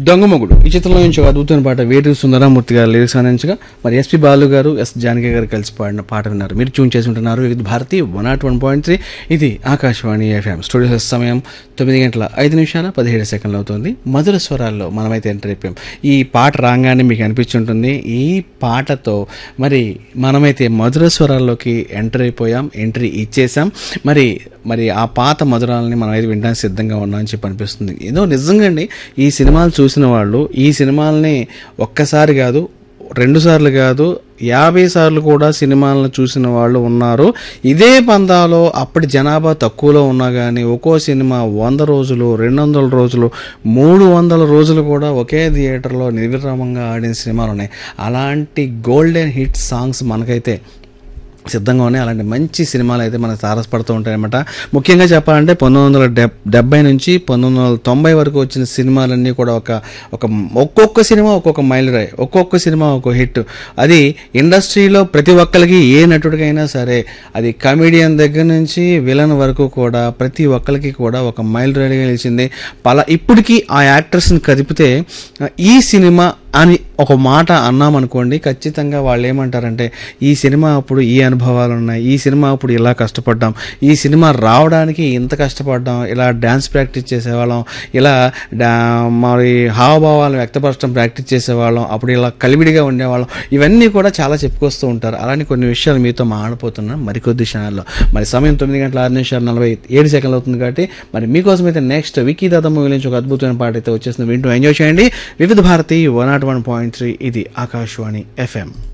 దొంగమొగుడు ఈ చిత్రంలో నుంచి ఒక అద్భుతమైన పాట వేటూరు సుందరామూర్తి గారు లిరిక్స్ అందించగా మరి ఎస్పి బాలు గారు ఎస్ జానకి గారు కలిసి పాడిన పాట విన్నారు మీరు ట్యూన్ చేసి ఉంటున్నారు ఇది Bharati one nought one point three ఇది ఆకాశవాణి ఎఫ్ఎం స్టూడియో సమయం తొమ్మిది గంటల ఐదు నిమిషాల పదిహేడు సెకండ్లు అవుతుంది మధుర స్వరాల్లో మనమైతే ఎంటర్ అయిపోయాం ఈ పాట రాగానే మీకు అనిపించుంటుంది ఈ పాటతో మరి మనమైతే మధుర స్వరాల్లోకి ఎంటర్ అయిపోయాం ఎంట్రీ ఇచ్చేసాం మరి మరి ఆ పాత మధురాలని మనం అయితే వినడానికి సిద్ధంగా ఉన్నాం అని చెప్పి అనిపిస్తుంది ఏదో నిజంగా అండి ఈ సినిమాలు చూసిన వాళ్ళు ఈ సినిమాలని ఒక్కసారి కాదు రెండు సార్లు కాదు యాభై సార్లు కూడా సినిమాలను చూసిన వాళ్ళు ఉన్నారు ఇదే పందాలో అప్పటి జనాభా తక్కువలో ఉన్నా కానీ ఒక్కో సినిమా వంద రోజులు రెండు వందల రోజులు మూడు వందల రోజులు కూడా ఒకే థియేటర్లో నిర్విరామంగా ఆడిన సినిమాలు ఉన్నాయి అలాంటి గోల్డెన్ హిట్ సాంగ్స్ మనకైతే సిద్ధంగా ఉన్నాయి అలాంటి మంచి సినిమాలు అయితే మనకు తారసపడుతూ ఉంటాయన్నమాట ముఖ్యంగా చెప్పాలంటే పంతొమ్మిది వందల డెబ్ డెబ్బై నుంచి పంతొమ్మిది వందల తొంభై వరకు వచ్చిన సినిమాలన్నీ కూడా ఒక ఒక ఒక్కొక్క సినిమా ఒక్కొక్క మైలురాయి ఒక్కొక్క సినిమా ఒక్కొక్క హిట్ అది ఇండస్ట్రీలో ప్రతి ఒక్కరికి ఏ నటుడికైనా సరే అది కమెడియన్ దగ్గర నుంచి విలన్ వరకు కూడా ప్రతి ఒక్కరికి కూడా ఒక మైల్ రైడ్గా నిలిచింది పలా ఇప్పటికీ ఆ యాక్టర్స్ని కదిపితే ఈ సినిమా అని ఒక మాట అన్నామనుకోండి ఖచ్చితంగా వాళ్ళు ఏమంటారంటే ఈ సినిమా అప్పుడు ఈ అనుభవాలు ఉన్నాయి ఈ సినిమా అప్పుడు ఇలా కష్టపడ్డాం ఈ సినిమా రావడానికి ఇంత కష్టపడ్డాం ఇలా డ్యాన్స్ ప్రాక్టీస్ చేసేవాళ్ళం ఇలా డా మరి హావభావాలను వ్యక్తపరచడం ప్రాక్టీస్ చేసేవాళ్ళం అప్పుడు ఇలా కలివిడిగా ఉండేవాళ్ళం ఇవన్నీ కూడా చాలా చెప్పుకొస్తూ ఉంటారు అలానే కొన్ని విషయాలు మీతో మాట్లాడిపోతున్నాం మరికొద్ది క్షణాల్లో మరి సమయం తొమ్మిది గంటల ఆరు నిమిషాలు నలభై ఏడు సెకండ్లు అవుతుంది కాబట్టి మరి మీకోసం అయితే నెక్స్ట్ వికీ దాదా మూవీ నుంచి ఒక అద్భుతమైన పాట అయితే వచ్చేసింది వింటూ ఎంజాయ్ చేయండి Vividh Bharati one nought one point three ఇది ఆకాశవాణి ఎఫ్ఎం